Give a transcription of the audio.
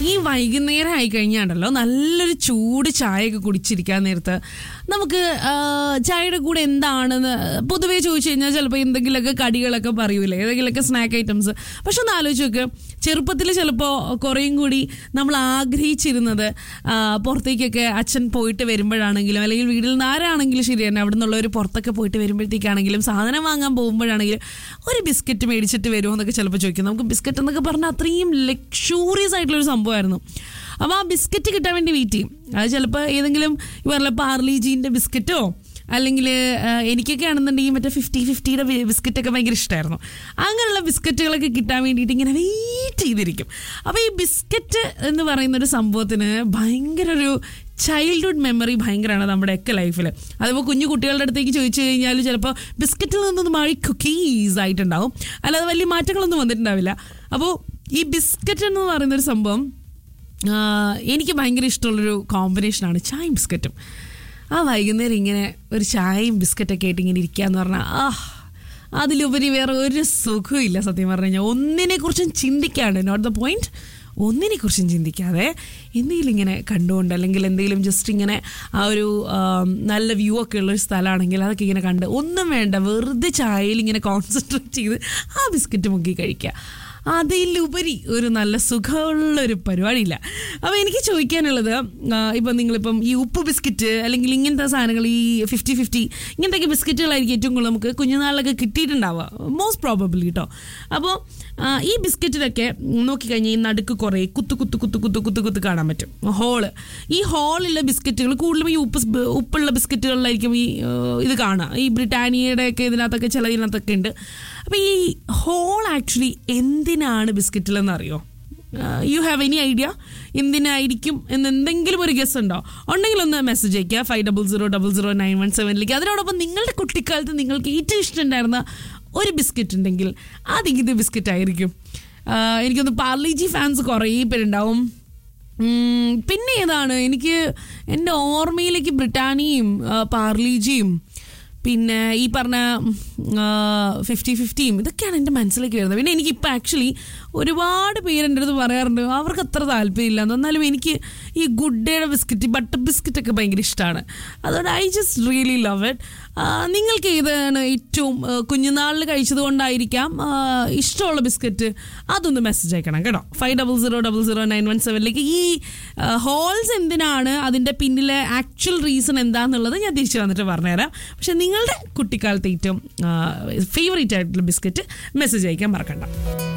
ഈ വൈകുന്നേരം ആയി കഴിഞ്ഞാണ്ടല്ലോ നല്ലൊരു ചൂട് ചായയൊക്കെ കുടിച്ചിരിക്കാൻ നേരത്ത് നമുക്ക് ആ, ചായയുടെ കൂടെ എന്താണെന്ന് പൊതുവേ ചോദിച്ചു കഴിഞ്ഞാൽ ചിലപ്പോൾ എന്തെങ്കിലുമൊക്കെ കടികളൊക്കെ പറയൂലേ ഏതെങ്കിലുമൊക്കെ സ്നാക്ക് ഐറ്റംസ് പക്ഷെ ഒന്ന് ആലോചിച്ച് നോക്ക് ചെറുപ്പത്തിൽ ചിലപ്പോൾ കുറേയും കൂടി നമ്മൾ ആഗ്രഹിച്ചിരുന്നത് ആ, പുറത്തേക്കൊക്കെ അച്ഛൻ പോയിട്ട് വരുമ്പോഴാണെങ്കിലും അല്ലെങ്കിൽ വീട്ടിൽ നിന്ന് ആരാണെങ്കിലും ശരി തന്നെ അവിടെ നിന്നുള്ളവർ പുറത്തൊക്കെ പോയിട്ട് വരുമ്പോഴത്തേക്കാണെങ്കിലും സാധനം വാങ്ങാൻ പോകുമ്പോഴാണെങ്കിലും ഒരു ബിസ്ക്കറ്റ് മേടിച്ചിട്ട് വരുമോ എന്നൊക്കെ ചിലപ്പോൾ ചോദിക്കും നമുക്ക് ബിസ്ക്കറ്റ് എന്നൊക്കെ പറഞ്ഞാൽ അത്രയും ലക്ഷൂറിയസ് ആയിട്ടുള്ളൊരു സംഭവമായിരുന്നു അപ്പോൾ ആ ബിസ്ക്കറ്റ് കിട്ടാൻ വേണ്ടി വെയിറ്റ് ചെയ്യും അത് ചിലപ്പോൾ ഏതെങ്കിലും ഈ പറഞ്ഞ പാർലിജീൻ്റെ ബിസ്ക്കറ്റോ അല്ലെങ്കിൽ എനിക്കൊക്കെ ആണെന്നുണ്ടെങ്കിൽ മറ്റേ ഫിഫ്റ്റി ഫിഫ്റ്റിയുടെ ബിസ്ക്കറ്റൊക്കെ ഭയങ്കര ഇഷ്ടമായിരുന്നു അങ്ങനെയുള്ള ബിസ്ക്കറ്റുകളൊക്കെ കിട്ടാൻ വേണ്ടിയിട്ട് ഇങ്ങനെ വെയിറ്റ് ചെയ്തിരിക്കും അപ്പോൾ ഈ ബിസ്ക്കറ്റ് എന്ന് പറയുന്ന ഒരു സംഭവത്തിന് ഭയങ്കര ഒരു ചൈൽഡ്ഹുഡ് മെമ്മറി ഭയങ്കരമാണ് നമ്മുടെയൊക്കെ ലൈഫിൽ അതിപ്പോൾ കുഞ്ഞു കുട്ടികളുടെ അടുത്തേക്ക് ചോദിച്ചു കഴിഞ്ഞാൽ ചിലപ്പോൾ ബിസ്ക്കറ്റിൽ നിന്നൊന്ന് മാറി കുക്കീസ് ആയിട്ടുണ്ടാവും അല്ലാതെ വലിയ മാറ്റങ്ങളൊന്നും വന്നിട്ടുണ്ടാവില്ല അപ്പോൾ ഈ ബിസ്ക്കറ്റ് എന്ന് പറയുന്ന ഒരു സംഭവം ആ, എനിക്ക് ഭയങ്കര ഇഷ്ടമുള്ളൊരു കോമ്പിനേഷനാണ് ചായയും ബിസ്ക്കറ്റും ആ വൈകുന്നേരം ഇങ്ങനെ ഒരു ചായയും ബിസ്ക്കറ്റൊക്കെ ആയിട്ട് ഇങ്ങനെ ഇരിക്കുക എന്ന് പറഞ്ഞാൽ ആ അതിലുപരി വേറെ ഒരു സുഖവും ഇല്ല സത്യം പറഞ്ഞു കഴിഞ്ഞാൽ ഒന്നിനെ കുറിച്ചും ചിന്തിക്കാണ്ട് നോട്ട് ദ പോയിന്റ് ഒന്നിനെ കുറിച്ചും ചിന്തിക്കാതെ എന്തെങ്കിലും ഇങ്ങനെ കണ്ടുകൊണ്ട് അല്ലെങ്കിൽ എന്തെങ്കിലും ജസ്റ്റ് ഇങ്ങനെ ആ ഒരു ആം, നല്ല വ്യൂ ഒക്കെ ഉള്ള ഒരു സ്ഥലമാണെങ്കിൽ അതൊക്കെ ഇങ്ങനെ കണ്ട് ഒന്നും വേണ്ട വെറുതെ ചായയിൽ ഇങ്ങനെ കോൺസെൻട്രേറ്റ് ചെയ്ത് ആ ബിസ്ക്കറ്റ് മുക്കി കഴിക്കുക അതിലുപരി ഒരു നല്ല സുഖമുള്ള ഒരു പരിപാടിയില്ല അപ്പോൾ എനിക്ക് ചോദിക്കാനുള്ളത് ആ, ഇപ്പം നിങ്ങളിപ്പം ഈ ഉപ്പ് ബിസ്ക്കറ്റ് അല്ലെങ്കിൽ ഇങ്ങനത്തെ സാധനങ്ങൾ ഈ ഫിഫ്റ്റി ഫിഫ്റ്റി ഇങ്ങനത്തെയൊക്കെ ബിസ്ക്കറ്റുകളായിരിക്കും ഏറ്റവും കൂടുതൽ നമുക്ക് കുഞ്ഞുനാളിലൊക്കെ കിട്ടിയിട്ടുണ്ടാവുക മോസ്റ്റ് പ്രോബബിളി കേട്ടോ അപ്പോൾ ആ, ഈ ബിസ്ക്കറ്റിലൊക്കെ നോക്കിക്കഴിഞ്ഞാൽ ഈ നടുക്ക് കുറേ കുത്തു കുത്തു കുത്തു കുത്തു കുത്തു കുത്തു കാണാൻ പറ്റും ഹോള് ഈ ഹോളിലെ ബിസ്ക്കറ്റുകൾ കൂടുതലും ഈ ഉപ്പ് സ്- ഉപ്പുള്ള ബിസ്ക്കറ്റുകളിലായിരിക്കും ഈ ആ, ഇത് കാണുക ഈ ബ്രിട്ടാനിയയുടെ ഒക്കെ ഇതിനകത്തൊക്കെ ചില ഇതിനകത്തൊക്കെ ഉണ്ട് അപ്പോൾ ഈ ഹോൾ ആക്ച്വലി എന്തിനാണ് ബിസ്ക്കറ്റിലെന്ന് അറിയോ യു ഹാവ് എനി ഐഡിയ എന്തിനായിരിക്കും എന്ന് എന്തെങ്കിലും ഒരു ഗസ് ഉണ്ടോ ഉണ്ടെങ്കിൽ ഒന്ന് മെസ്സേജ് അയക്കുക five double zero double zero nine one സെവനിലേക്ക് അതിനോടൊപ്പം നിങ്ങളുടെ കുട്ടിക്കാലത്ത് നിങ്ങൾക്ക് ഏറ്റവും ഇഷ്ടമുണ്ടായിരുന്ന ഒരു ബിസ്ക്കറ്റ് ഉണ്ടെങ്കിൽ അത് ഇത് ബിസ്ക്കറ്റ് ആയിരിക്കും ആ, എനിക്കൊന്ന് പാർലിജി ഫാൻസ് കുറേ പേരുണ്ടാവും ഉം, പിന്നെ ഏതാണ് എനിക്ക് എൻ്റെ ഓർമ്മയിലേക്ക് ബ്രിട്ടാനിയും ആ, പാർലിജിയും പിന്നെ ഈ പറഞ്ഞ ഫിഫ്റ്റി ഫിഫ്റ്റിയും ഇതൊക്കെയാണ് എൻ്റെ മനസ്സിലേക്ക് വരുന്നത് പിന്നെ എനിക്കിപ്പോൾ ആക്ച്വലി ഒരുപാട് പേര് എൻ്റെ അടുത്ത് പറയാറുണ്ട് അവർക്ക് അത്ര താല്പര്യമില്ല എന്നാലും എനിക്ക് ഈ ഗുഡ് ഡേയുടെ ബിസ്ക്കറ്റ് ബട്ടർ ബിസ്ക്കറ്റ് ഒക്കെ ഭയങ്കര ഇഷ്ടമാണ് അതുകൊണ്ട് I just really love it നിങ്ങൾക്ക് ഏതാണ് ഏറ്റവും ആ, കുഞ്ഞുനാളിൽ കഴിച്ചത് കൊണ്ടായിരിക്കാം ആ, ഇഷ്ടമുള്ള ബിസ്ക്കറ്റ് അതൊന്ന് മെസ്സേജ് അയക്കണം കേട്ടോ five double zero double zero nine one സെവനിലേക്ക് ഈ ഹോൾസ് എന്തിനാണ് അതിൻ്റെ പിന്നിലെ ആക്ച്വൽ റീസൺ എന്താണെന്നുള്ളത് ഞാൻ തിരിച്ചു വന്നിട്ട് പറഞ്ഞുതരാം പക്ഷെ നിങ്ങളുടെ കുട്ടിക്കാലത്തെ ഏറ്റവും ഫേവറേറ്റ് ആയിട്ടുള്ള ബിസ്ക്കറ്റ് മെസ്സേജ് അയക്കാൻ മറക്കണ്ട